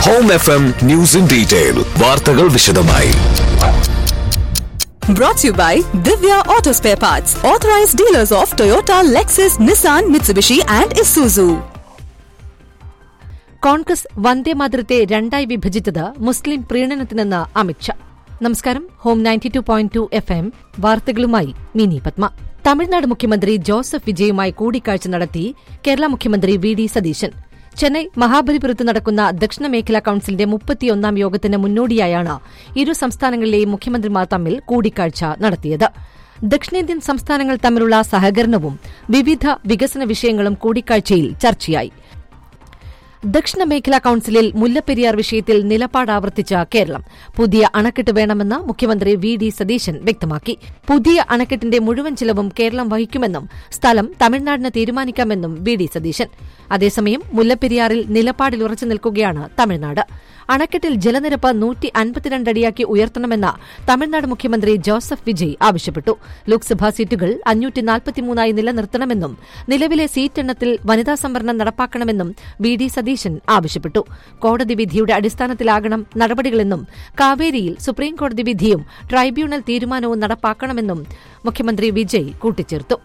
Home F M news in detail വാർത്തകൾ വിശദമായി Brought to you by Divya Auto Spare Parts, authorized dealers of Toyota, Lexus, Nissan, Mitsubishi, and Isuzu. Congress വന്ദേമാതരത്തെ രണ്ടായി വിഭജിച്ചത് മുസ്ലിം പ്രീണനത്തിനെന്ന് അമിത്ഷാ നമസ്കാരം home ninety two point two F M വാർത്തകളുമായി മിനി പത്മ തമിഴ്നാട് മുഖ്യമന്ത്രി ജോസഫ് വിജയുമായി കൂടിക്കാഴ്ച നടത്തി കേരള മുഖ്യമന്ത്രി വി ഡി സതീശൻ ചെന്നൈ മഹാബലിപുരത്ത് നടക്കുന്ന ദക്ഷിണ മേഖലാ കൌൺസിലിന്റെ മുപ്പത്തിയൊന്നാം യോഗത്തിന് മുന്നോടിയായാണ് ഇരു സംസ്ഥാനങ്ങളിലെയും മുഖ്യമന്ത്രിമാർ തമ്മിൽ കൂടിക്കാഴ്ച നടത്തിയത് ദക്ഷിണേന്ത്യൻ സംസ്ഥാനങ്ങൾ തമ്മിലുള്ള സഹകരണവും വിവിധ വികസന വിഷയങ്ങളും കൂടിക്കാഴ്ചയിൽ ചർച്ചയായി ദക്ഷിണ മേഖലാ കൌൺസിലിൽ മുല്ലപ്പെരിയാർ വിഷയത്തിൽ നിലപാട് ആവർത്തിച്ച കേരളം പുതിയ അണക്കെട്ട് വേണമെന്ന് മുഖ്യമന്ത്രി വി ഡി സതീശൻ വ്യക്തമാക്കി പുതിയ അണക്കെട്ടിന്റെ മുഴുവൻ ചിലവും കേരളം വഹിക്കുമെന്നും സ്ഥലം തമിഴ്നാടിന് തീരുമാനിക്കാമെന്നും വി ഡി സതീശൻ അതേസമയം മുല്ലപ്പെരിയാറിൽ നിലപാടിൽ ഉറച്ചു നിൽക്കുകയാണ് തമിഴ്നാട് അണക്കെട്ടിൽ ജലനിരപ്പ് നൂറ്റി അൻപത്തിരണ്ട് അടിയാക്കി ഉയർത്തണമെന്ന് തമിഴ്നാട് മുഖ്യമന്ത്രി ജോസഫ് വിജയ് ആവശ്യപ്പെട്ടു ലോക്സഭാ സീറ്റുകൾ അഞ്ഞൂറ്റി നാൽപ്പത്തിമൂന്നായി നിലനിർത്തണമെന്നും നിലവിലെ സീറ്റ് എണ്ണത്തിൽ വനിതാ സംവരണം നടപ്പാക്കണമെന്നും വി ഡി സതീശൻ ആവശ്യപ്പെട്ടു കോടതി വിധിയുടെ അടിസ്ഥാനത്തിലാകണം നടപടികളെന്നും കാവേരിയിൽ സുപ്രീംകോടതി വിധിയും ട്രൈബ്യൂണൽ തീരുമാനവും നടപ്പാക്കണമെന്നും മുഖ്യമന്ത്രി വിജയ് കൂട്ടിച്ചേർത്തു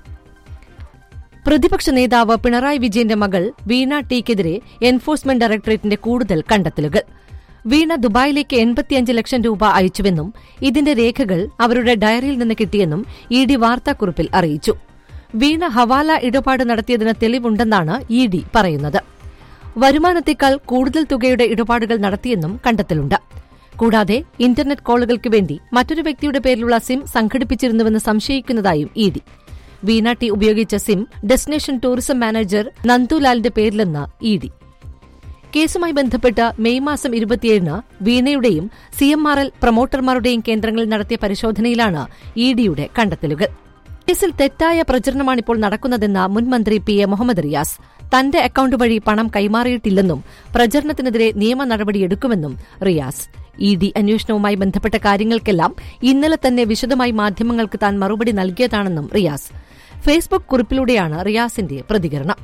പ്രതിപക്ഷ നേതാവ് പിണറായി വിജയന്റെ മകൾ വീണ ടിക്കെതിരെ എൻഫോഴ്സ്മെന്റ് ഡയറക്ടറേറ്റിന്റെ കൂടുതൽ കണ്ടെത്തലുകൾ വീണ ദുബായിലേക്ക് എൺപത്തിയഞ്ച് ലക്ഷം രൂപ അയച്ചുവെന്നും ഇതിന്റെ രേഖകൾ അവരുടെ ഡയറിയിൽ നിന്ന് കിട്ടിയെന്നും ഇ ഡി വാർത്താക്കുറിപ്പിൽ അറിയിച്ചു വീണ ഹവാല ഇടപാട് നടത്തിയതിന് തെളിവുണ്ടെന്നാണ് ഇ ഡി പറയുന്നത് വരുമാനത്തേക്കാൾ കൂടുതൽ തുകയുടെ ഇടപാടുകൾ നടത്തിയെന്നും കണ്ടെത്തലുണ്ട് കൂടാതെ ഇന്റർനെറ്റ് കോളുകൾക്ക് വേണ്ടി മറ്റൊരു വ്യക്തിയുടെ പേരിലുള്ള സിം സംഘടിപ്പിച്ചിരുന്നുവെന്ന് സംശയിക്കുന്നതായും ഇ ഡി വീണ ടി ഉപയോഗിച്ച സിം ഡെസ്റ്റിനേഷൻ ടൂറിസം മാനേജർ നന്ദുലാലിന്റെ പേരിലെന്ന് ഇ ഡി കേസുമായി ബന്ധപ്പെട്ട് മെയ് മാസം ഇരുപത്തിയേഴിന് വീണയുടെയും സി എം ആർ എൽ പ്രൊമോട്ടർമാരുടെയും കേന്ദ്രങ്ങളിൽ നടത്തിയ പരിശോധനയിലാണ് ഇ ഡിയുടെ കണ്ടെത്തലുകൾ കേസിൽ തെറ്റായ പ്രചരണമാണിപ്പോൾ നടക്കുന്നതെന്ന് മുൻമന്ത്രി പി എ മുഹമ്മദ് റിയാസ് തന്റെ അക്കൌണ്ട് വഴി പണം കൈമാറിയിട്ടില്ലെന്നും പ്രചരണത്തിനെതിരെ നിയമ നടപടിയെടുക്കുമെന്നും റിയാസ് ഇ ഡി അന്വേഷണവുമായി ബന്ധപ്പെട്ട കാര്യങ്ങൾക്കെല്ലാം ഇന്നലെ തന്നെ വിശദമായി മാധ്യമങ്ങൾക്ക് താൻ മറുപടി നൽകിയതാണെന്നും റിയാസ് ഫേസ്ബുക്ക് കുറിപ്പിലൂടെയാണ് റിയാസിന്റെ പ്രതികരണം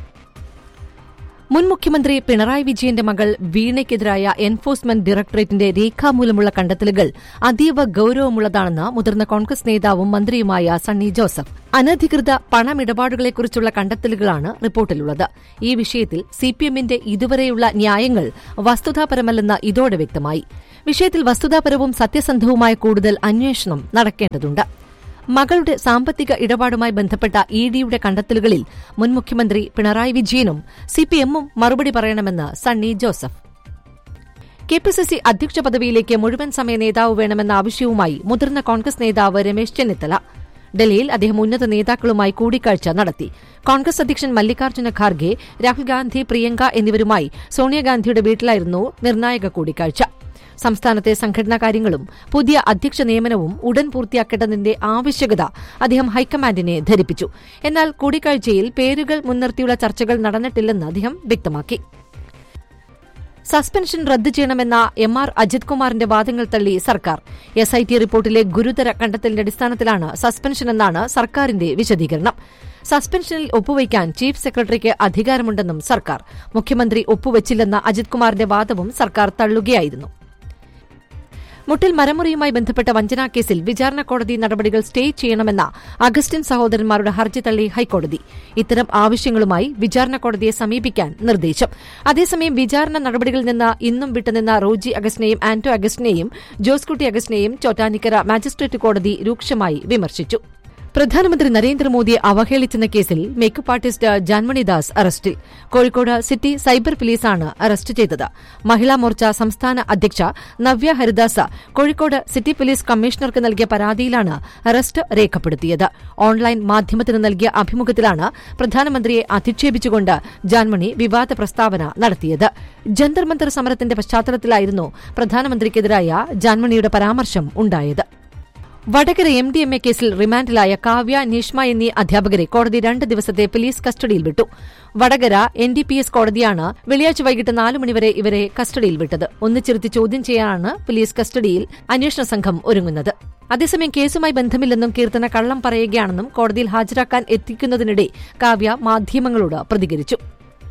മുൻ മുഖ്യമന്ത്രി പിണറായി വിജയന്റെ മകൾ വീണയ്ക്കെതിരായ എൻഫോഴ്സ്മെന്റ് ഡയറക്ടറേറ്റിന്റെ രേഖാമൂലമുള്ള കണ്ടെത്തലുകൾ അതീവ ഗൌരവമുള്ളതാണെന്ന് മുതിർന്ന കോൺഗ്രസ് നേതാവും മന്ത്രിയുമായ സണ്ണി ജോസഫ് അനധികൃത പണമിടപാടുകളെക്കുറിച്ചുള്ള കണ്ടെത്തലുകളാണ് റിപ്പോർട്ടിലുള്ളത് ഈ വിഷയത്തിൽ സിപിഎമ്മിന്റെ ഇതുവരെയുള്ള ന്യായങ്ങൾ വസ്തുതാപരമല്ലെന്ന് ഇതോടെ വ്യക്തമായി വിഷയത്തിൽ വസ്തുതാപരവും സത്യസന്ധവുമായ കൂടുതൽ അന്വേഷണം നടക്കേണ്ടതുണ്ട് മകളുടെ സാമ്പത്തിക ഇടപാടുമായി ബന്ധപ്പെട്ട ഇ ഡിയുടെ കണ്ടെത്തലുകളിൽ മുൻ മുഖ്യമന്ത്രി പിണറായി വിജയനും സിപിഎമ്മും മറുപടി പറയണമെന്ന് സണ്ണി ജോസഫ് കെപിസിസി അധ്യക്ഷ പദവിയിലേക്ക് മുഴുവൻ സമയ നേതാവ് വേണമെന്ന ആവശ്യവുമായി മുതിർന്ന കോൺഗ്രസ് നേതാവ് രമേശ് ചെന്നിത്തല ഡൽഹിയിൽ അദ്ദേഹം ഉന്നത നേതാക്കളുമായി കൂടിക്കാഴ്ച നടത്തി കോൺഗ്രസ് അധ്യക്ഷൻ മല്ലികാർജ്ജുന ഖാർഗെ രാഹുൽ ഗാന്ധി പ്രിയങ്ക എന്നിവരുമായി സോണിയാഗാന്ധിയുടെ വീട്ടിലായിരുന്നു നിർണായക കൂടിക്കാഴ്ച സംസ്ഥാനത്തെ സംഘടനാ കാര്യങ്ങളും പുതിയ അധ്യക്ഷ നിയമനവും ഉടൻ പൂർത്തിയാക്കേണ്ടതിന്റെ ആവശ്യകത അദ്ദേഹം ഹൈക്കമാൻഡിനെ ധരിപ്പിച്ചു എന്നാൽ കൂടിക്കാഴ്ചയിൽ പേരുകൾ മുൻനിർത്തിയുള്ള ചർച്ചകൾ നടന്നിട്ടില്ലെന്ന് അദ്ദേഹം വ്യക്തമാക്കി സസ്പെൻഷൻ റദ്ദു ചെയ്യണമെന്ന എം ആർ അജിത് കുമാറിന്റെ വാദങ്ങൾ തള്ളി സർക്കാർ എസ് ഐ ടി റിപ്പോർട്ടിലെ ഗുരുതര കണ്ടെത്തലിന്റെ അടിസ്ഥാനത്തിലാണ് സസ്പെൻഷനെന്നാണ് സർക്കാരിന്റെ വിശദീകരണം സസ്പെൻഷനിൽ ഒപ്പുവയ്ക്കാൻ ചീഫ് സെക്രട്ടറിക്ക് അധികാരമുണ്ടെന്നും സർക്കാർ മുഖ്യമന്ത്രി ഒപ്പുവച്ചില്ലെന്ന അജിത് കുമാറിന്റെ വാദവും സർക്കാർ തള്ളുകയായിരുന്നു മുട്ടിൽ മരമുറിയുമായി ബന്ധപ്പെട്ട വഞ്ചനാ കേസിൽ വിചാരണ കോടതി നടപടികൾ സ്റ്റേ ചെയ്യണമെന്ന അഗസ്റ്റിൻ സഹോദരന്മാരുടെ ഹർജി തള്ളി ഹൈക്കോടതി ഇത്തരം ആവശ്യങ്ങളുമായി വിചാരണ കോടതിയെ സമീപിക്കാൻ നിർദ്ദേശം അതേസമയം വിചാരണ നടപടികളിൽ നിന്ന് ഇന്നും വിട്ടുനിന്ന റോജി അഗസ്റ്റിനെയും ആന്റോ അഗസ്റ്റിനെയും ജോസ്കുട്ടി അഗസ്റ്റിനെയും ചോറ്റാനിക്കര മാജിസ്ട്രേറ്റ് കോടതി രൂക്ഷമായി വിമർശിച്ചു പ്രധാനമന്ത്രി നരേന്ദ്രമോദിയെ അവഹേളിച്ചെന്ന കേസിൽ മേക്കപ്പ് ആർട്ടിസ്റ്റ് ജാൻമണിദാസ് അറസ്റ്റിൽ കോഴിക്കോട് സിറ്റി സൈബർ പോലീസാണ് അറസ്റ്റ് ചെയ്തത് മഹിളാ മോർച്ച സംസ്ഥാന അധ്യക്ഷ നവ്യ ഹരിദാസ് കോഴിക്കോട് സിറ്റി പോലീസ് കമ്മീഷണർക്ക് നൽകിയ പരാതിയിലാണ് അറസ്റ്റ് രേഖപ്പെടുത്തിയത് ഓൺലൈൻ മാധ്യമത്തിന് നൽകിയ അഭിമുഖത്തിലാണ് പ്രധാനമന്ത്രിയെ അധിക്ഷേപിച്ചുകൊണ്ട് ജാൻമണി വിവാദ പ്രസ്താവന നടത്തിയത് ജന്തർ മന്തർ സമരത്തിന്റെ പശ്ചാത്തലത്തിലായിരുന്നു പ്രധാനമന്ത്രിക്കെതിരായ ജാൻമണിയുടെ പരാമർശം ഉണ്ടായത് Vadakara M D M A കേസിൽ റിമാൻഡിലായ കാവ്യ നിഷ്മ എന്നീ അധ്യാപകരെ കോടതി രണ്ട് ദിവസത്തെ പോലീസ് കസ്റ്റഡിയിൽ വിട്ടു Vadakara N D P S കോടതിയാണ് വെള്ളിയാഴ്ച വൈകിട്ട് നാല് മണിവരെ ഇവരെ കസ്റ്റഡിയിൽ വിട്ടത് ഒന്നിച്ചിരുത്തി ചോദ്യം ചെയ്യാനാണ് പോലീസ് കസ്റ്റഡിയിൽ അന്വേഷണ സംഘം ഒരുങ്ങുന്നത് അതേസമയം കേസുമായി ബന്ധമില്ലെന്നും കീർത്തന കള്ളം പറയുകയാണെന്നും കോടതിയിൽ ഹാജരാക്കാൻ എത്തിക്കുന്നതിനിടെ കാവ്യ മാധ്യമങ്ങളോട് പ്രതികരിച്ചു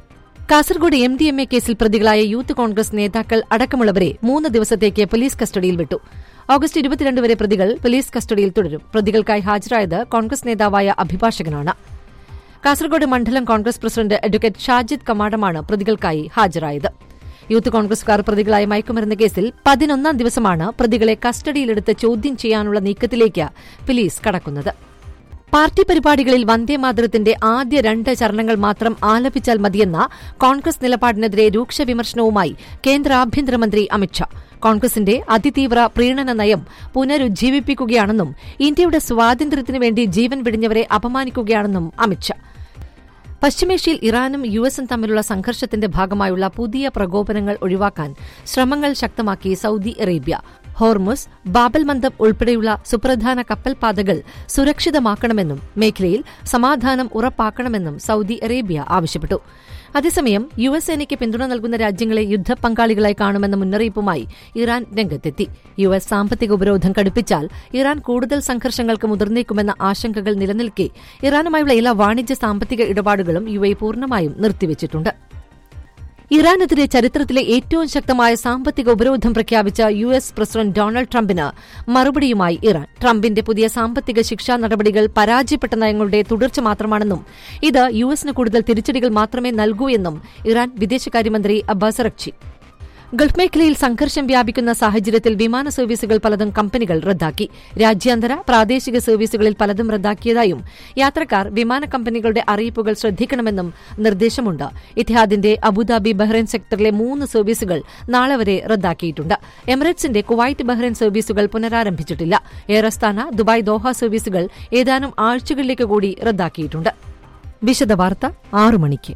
Kasaragod M D M A കേസിൽ പ്രതികളായ യൂത്ത് കോൺഗ്രസ് നേതാക്കൾ അടക്കമുള്ളവരെ മൂന്ന് ദിവസത്തേക്ക് പോലീസ് കസ്റ്റഡിയിൽ വിട്ടു ഓഗസ്റ്റ് ഇരുപത്തിരണ്ട് വരെ പ്രതികൾ പോലീസ് കസ്റ്റഡിയിൽ തുടരും പ്രതികൾക്കായി ഹാജരായത് കോൺഗ്രസ് നേതാവായ അഭിഭാഷകനാണ് കാസർഗോഡ് മണ്ഡലം കോൺഗ്രസ് പ്രസിഡന്റ് അഡ്വക്കേറ്റ് ഷാജിദ് കമാഡമാണ് പ്രതികൾക്കായി ഹാജരായത് യൂത്ത് കോൺഗ്രസുകാർ പ്രതികളായ മയക്കുമരുന്ന് കേസിൽ പതിനൊന്നാം ദിവസമാണ് പ്രതികളെ കസ്റ്റഡിയിലെടുത്ത് ചോദ്യം ചെയ്യാനുള്ള നീക്കത്തിലേക്ക് പോലീസ് കടക്കുന്നത് പാർട്ടി പരിപാടികളിൽ വന്ദേമാതരത്തിന്റെ ആദ്യ രണ്ട് ചരണങ്ങൾ മാത്രം ആലപിച്ചാൽ മതിയെന്ന കോൺഗ്രസ് നിലപാടിനെതിരെ രൂക്ഷ വിമർശനവുമായി കേന്ദ്ര ആഭ്യന്തരമന്ത്രി അമിത്ഷാ കോൺഗ്രസിന്റെ അതിതീവ്ര പ്രീണന നയം പുനരുജ്ജീവിപ്പിക്കുകയാണെന്നും ഇന്ത്യയുടെ സ്വാതന്ത്ര്യത്തിനു വേണ്ടി ജീവൻ വെടിഞ്ഞവരെ അപമാനിക്കുകയാണെന്നും അമിത്ഷാ പശ്ചിമേഷ്യയിൽ ഇറാനും യു എസും തമ്മിലുള്ള സംഘർഷത്തിന്റെ ഭാഗമായുള്ള പുതിയ പ്രകോപനങ്ങൾ ഒഴിവാക്കാൻ ശ്രമങ്ങൾ ശക്തമാക്കി Saudi Arabia Hormuz Bab el Mandeb ഉൾപ്പെടെയുള്ള സുപ്രധാന കപ്പൽ പാതകൾ സുരക്ഷിതമാക്കണമെന്നും മേഖലയിൽ സമാധാനം ഉറപ്പാക്കണമെന്നും സൌദി അറേബ്യ ആവശ്യപ്പെട്ടു അതേസമയം യു എസ് സേനയ്ക്ക് പിന്തുണ നൽകുന്ന രാജ്യങ്ങളെ യുദ്ധ പങ്കാളികളായി കാണുമെന്ന മുന്നറിയിപ്പുമായി ഇറാൻ രംഗത്തെത്തി യു എസ് സാമ്പത്തിക ഉപരോധം കടുപ്പിച്ചാൽ ഇറാൻ കൂടുതൽ സംഘർഷങ്ങൾക്ക് മുതിർന്നേക്കുമെന്ന ആശങ്കകൾ നിലനിൽക്കെ ഇറാനുമായുള്ള എല്ലാ വാണിജ്യ സാമ്പത്തിക ഇടപാടുകളും യു എ പൂർണ്ണമായും നിർത്തിവച്ചിട്ടുണ്ട് ഇറാനെതിരെ ചരിത്രത്തിലെ ഏറ്റവും ശക്തമായ സാമ്പത്തിക ഉപരോധം പ്രഖ്യാപിച്ച യു എസ് പ്രസിഡന്റ് ഡൊണാൾഡ് ട്രംപിന് മറുപടിയുമായി ഇറാൻ ട്രംപിന്റെ പുതിയ സാമ്പത്തിക ശിക്ഷാ നടപടികൾ പരാജയപ്പെട്ട നയങ്ങളുടെ തുടർച്ച മാത്രമാണെന്നും ഇത് യു എസിന് കൂടുതൽ തിരിച്ചടികൾ മാത്രമേ നൽകൂ എന്നും ഇറാൻ വിദേശകാര്യമന്ത്രി അബ്ബാസ് അറക്ചി ഗൾഫ് മേഖലയിൽ സംഘർഷം വ്യാപിക്കുന്ന സാഹചര്യത്തിൽ വിമാന സർവീസുകൾ പലതും കമ്പനികൾ റദ്ദാക്കി രാജ്യാന്തര പ്രാദേശിക സർവീസുകളിൽ പലതും റദ്ദാക്കിയതായും യാത്രക്കാർ വിമാന കമ്പനികളുടെ അറിയിപ്പുകൾ ശ്രദ്ധിക്കണമെന്നും നിർദ്ദേശമുണ്ട് ഇത്തിഹാദിന്റെ അബുദാബി ബഹ്റൈൻ സെക്ടറിലെ മൂന്ന് സർവീസുകൾ നാളെ വരെ റദ്ദാക്കിയിട്ടുണ്ട് എമിറേറ്റ്സിന്റെ കുവൈറ്റ് ബഹ്റൈൻ സർവീസുകൾ പുനരാരംഭിച്ചിട്ടില്ല എയർ അസ്താന ദുബായ് ദോഹ സർവീസുകൾ ഏതാനും ആഴ്ചകളിലേക്ക് കൂടി റദ്ദാക്കിയിട്ടുണ്ട് വിശദവാർത്ത ആറു മണിക്ക്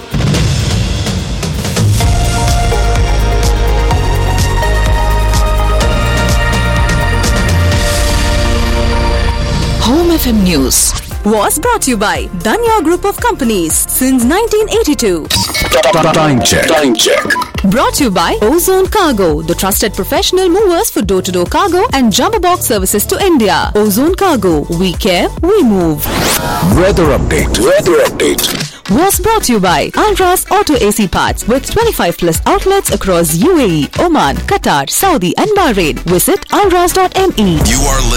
Home FM News was brought to you by Danya Group of Companies since 1982. Time check. Time check. Brought to you by Ozone Cargo, the trusted professional movers for door to door cargo and jumbo box services to India. Ozone Cargo, we care, we move. Weather update. Weather update. Was brought to you by Alras Auto AC Parts with 25 plus outlets across UAE, Oman, Qatar, Saudi, and Bahrain. Visit alras.me. You are listening.